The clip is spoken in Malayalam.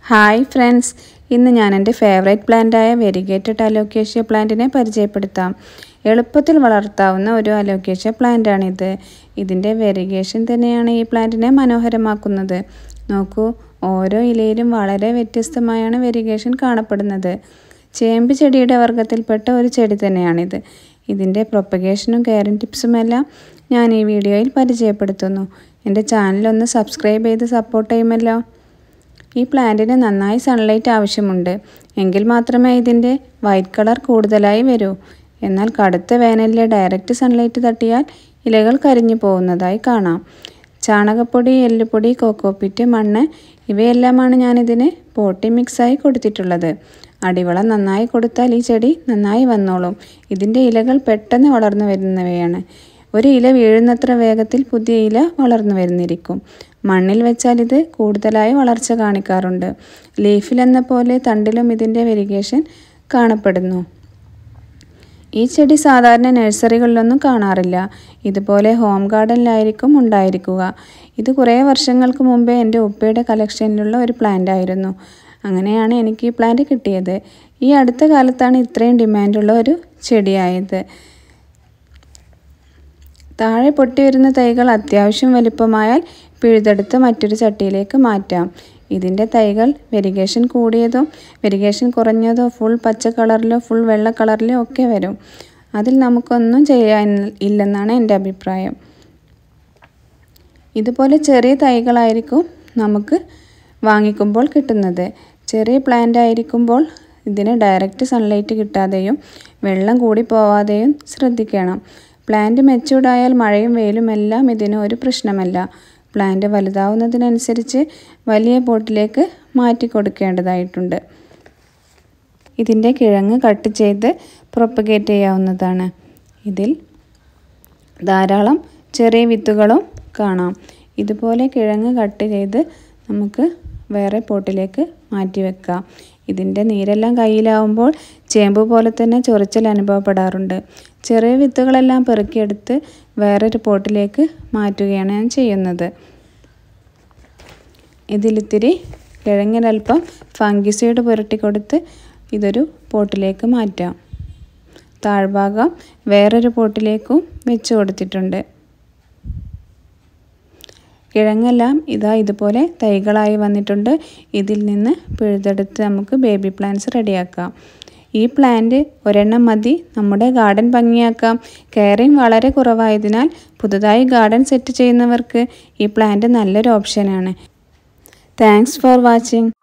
ഹായ് ഫ്രണ്ട്സ് ഇന്ന് ഞാൻ എൻ്റെ ഫേവറേറ്റ് പ്ലാന്റായ വെരിഗേറ്റഡ് അലോക്കേഷ്യ പ്ലാന്റിനെ പരിചയപ്പെടുത്താം എളുപ്പത്തിൽ വളർത്താവുന്ന ഒരു അലോക്കേഷ്യ പ്ലാന്റാണിത് ഇതിൻ്റെ വെരിഗേഷൻ തന്നെയാണ് ഈ പ്ലാന്റിനെ മനോഹരമാക്കുന്നത് നോക്കൂ ഓരോ ഇലയിലും വളരെ വ്യത്യസ്തമായാണ് വെരിഗേഷൻ കാണപ്പെടുന്നത് ചേമ്പ് ചെടിയുടെ വർഗ്ഗത്തിൽപ്പെട്ട ഒരു ചെടി തന്നെയാണിത് ഇതിൻ്റെ പ്രൊപ്പഗേഷനും കെയറിങ് ടിപ്സുമെല്ലാം ഞാൻ ഈ വീഡിയോയിൽ പരിചയപ്പെടുത്തുന്നു എൻ്റെ ചാനലൊന്ന് സബ്സ്ക്രൈബ് ചെയ്ത് സപ്പോർട്ട് ചെയ്യുമല്ലോ ഈ പ്ലാന്റിന് നന്നായി സൺലൈറ്റ് ആവശ്യമുണ്ട് എങ്കിൽ മാത്രമേ ഇതിൻ്റെ വൈറ്റ് കളർ കൂടുതലായി വരൂ എന്നാൽ കടുത്ത വേനലിലെ ഡയറക്റ്റ് സൺലൈറ്റ് തട്ടിയാൽ ഇലകൾ കരിഞ്ഞു പോകുന്നതായി കാണാം ചാണകപ്പൊടി എല്ലുപൊടി കോക്കോപ്പിറ്റ് മണ്ണ് ഇവയെല്ലാമാണ് ഞാനിതിന് പോട്ടി മിക്സായി കൊടുത്തിട്ടുള്ളത് അടിവളം നന്നായി കൊടുത്താൽ ഈ ചെടി നന്നായി വന്നോളും ഇതിൻ്റെ ഇലകൾ പെട്ടെന്ന് വളർന്നു വരുന്നവയാണ് ഒരു ഇല വീഴുന്നത്ര വേഗത്തിൽ പുതിയ ഇല വളർന്നു വരുന്നിരിക്കും മണ്ണിൽ വെച്ചാൽ ഇത് കൂടുതലായി വളർച്ച കാണിക്കാറുണ്ട് ലീഫിൽ എന്ന പോലെ തണ്ടിലും ഇതിൻ്റെ വെരിഗേഷൻ കാണപ്പെടുന്നു ഈ ചെടി സാധാരണ നഴ്സറികളിലൊന്നും കാണാറില്ല ഇതുപോലെ ഹോം ഗാർഡനിലായിരിക്കും ഉണ്ടായിരിക്കുക ഇത് കുറേ വർഷങ്ങൾക്ക് മുമ്പേ എൻ്റെ ഉപ്പയുടെ കളക്ഷനിലുള്ള ഒരു പ്ലാന്റ് ആയിരുന്നു അങ്ങനെയാണ് എനിക്ക് ഈ പ്ലാന്റ് കിട്ടിയത് ഈ അടുത്ത കാലത്താണ് ഇത്രയും ഡിമാൻഡുള്ള ഒരു ചെടിയായത് താഴെ പൊട്ടി വരുന്ന തൈകൾ അത്യാവശ്യം വലിപ്പമായാൽ പിഴുതെടുത്ത് മറ്റൊരു ചട്ടിയിലേക്ക് മാറ്റാം ഇതിൻ്റെ തൈകൾ വെരിഗേഷൻ കൂടിയതോ വെരിഗേഷൻ കുറഞ്ഞതോ ഫുൾ പച്ച കളറിലോ ഫുൾ വെള്ള കളറിലോ ഒക്കെ വരും അതിൽ നമുക്കൊന്നും ചെയ്യാൻ ഇല്ലെന്നാണ് എൻ്റെ അഭിപ്രായം ഇതുപോലെ ചെറിയ തൈകളായിരിക്കും നമുക്ക് വാങ്ങിക്കുമ്പോൾ കിട്ടുന്നത് ചെറിയ പ്ലാന്റ് ആയിരിക്കുമ്പോൾ ഇതിന് ഡയറക്റ്റ് സൺലൈറ്റ് കിട്ടാതെയും വെള്ളം കൂടി പോവാതെയും ശ്രദ്ധിക്കണം പ്ലാന്റ് മെച്ചൂർഡായാൽ മഴയും വെയിലും എല്ലാം ഇതിന് ഒരു പ്രശ്നമല്ല പ്ലാന്റ് വലുതാവുന്നതിനനുസരിച്ച് വലിയ പോട്ടിലേക്ക് മാറ്റി കൊടുക്കേണ്ടതായിട്ടുണ്ട് ഇതിൻ്റെ കിഴങ്ങ് കട്ട് ചെയ്ത് പ്രൊപ്പഗേറ്റ് ചെയ്യാവുന്നതാണ് ഇതിൽ ധാരാളം ചെറിയ വിത്തുകളും കാണാം ഇതുപോലെ കിഴങ്ങ് കട്ട് ചെയ്ത് നമുക്ക് വേറെ പോട്ടിലേക്ക് മാറ്റി വെക്കാം ഇതിൻ്റെ നീരെല്ലാം കയ്യിലാവുമ്പോൾ ചേമ്പ് പോലെ തന്നെ ചൊറിച്ചൽ അനുഭവപ്പെടാറുണ്ട് ചെറിയ വിത്തുകളെല്ലാം പെറുക്കിയെടുത്ത് വേറൊരു പോട്ടിലേക്ക് മാറ്റുകയാണ് ഞാൻ ചെയ്യുന്നത് ഇതിലിത്തിരി കിഴങ്ങിനൽപ്പം ഫംഗിസൈഡ് പുരട്ടി കൊടുത്ത് ഇതൊരു പോട്ടിലേക്ക് മാറ്റാം താഴ്ഭാഗം വേറൊരു പോട്ടിലേക്കും വെച്ച് കൊടുത്തിട്ടുണ്ട് കിഴങ്ങെല്ലാം ഇതാ ഇതുപോലെ തൈകളായി വന്നിട്ടുണ്ട് ഇതിൽ നിന്ന് പിഴുതെടുത്ത് നമുക്ക് ബേബി പ്ലാന്റ്സ് റെഡിയാക്കാം ഈ പ്ലാന്റ് ഒരെണ്ണം മതി നമ്മുടെ ഗാർഡൻ ഭംഗിയാക്കാം കെയറിങ് വളരെ കുറവായതിനാൽ പുതുതായി ഗാർഡൻ സെറ്റ് ചെയ്യുന്നവർക്ക് ഈ പ്ലാന്റ് നല്ലൊരു ഓപ്ഷനാണ് താങ്ക്സ് ഫോർ വാച്ചിങ്